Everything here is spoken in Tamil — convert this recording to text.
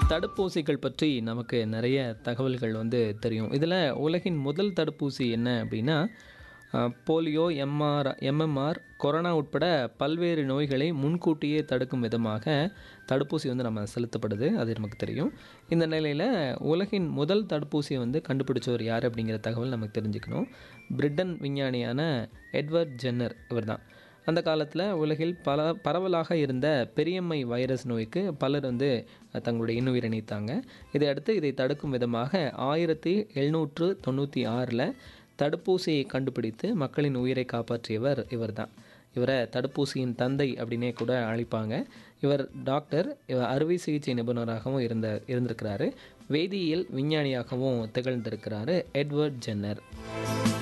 தடுப்பூசிகள் பற்றி நமக்கு நிறைய தகவல்கள் வந்து தெரியும் இதில் உலகின் முதல் தடுப்பூசி என்ன அப்படின்னா அஹ், போலியோ எம்ஆர் எம்எம்ஆர் கொரோனா உட்பட பல்வேறு நோய்களை முன்கூட்டியே தடுக்கும் விதமாக தடுப்பூசி வந்து நம்ம செலுத்தப்படுது அது நமக்கு தெரியும் இந்த நிலையில் உலகின் முதல் தடுப்பூசியை வந்து கண்டுபிடிச்சவர் யார் அப்படிங்கிற தகவல் நமக்கு தெரிஞ்சுக்கணும் பிரிட்டன் விஞ்ஞானியான எட்வர்ட் ஜென்னர் இவர்தான் அந்த காலத்தில் உலகில் பல பரவலாக இருந்த பெரியம்மை வைரஸ் நோய்க்கு பலர் வந்து தங்களுடைய இன்னுயிரை நீத்தாங்க இதையடுத்து இதை தடுக்கும் விதமாக ஆயிரத்தி எழுநூற்று தொண்ணூற்றி ஆறில் தடுப்பூசியை கண்டுபிடித்து மக்களின் உயிரை காப்பாற்றியவர் இவர்தான் இவரை தடுப்பூசியின் தந்தை அப்படின்னே கூட அழைப்பாங்க இவர் டாக்டர் இவர் அறுவை சிகிச்சை நிபுணராகவும் இருந்த இருந்திருக்கிறாரு வேதியியல் விஞ்ஞானியாகவும் திகழ்ந்திருக்கிறாரு எட்வர்ட் ஜென்னர்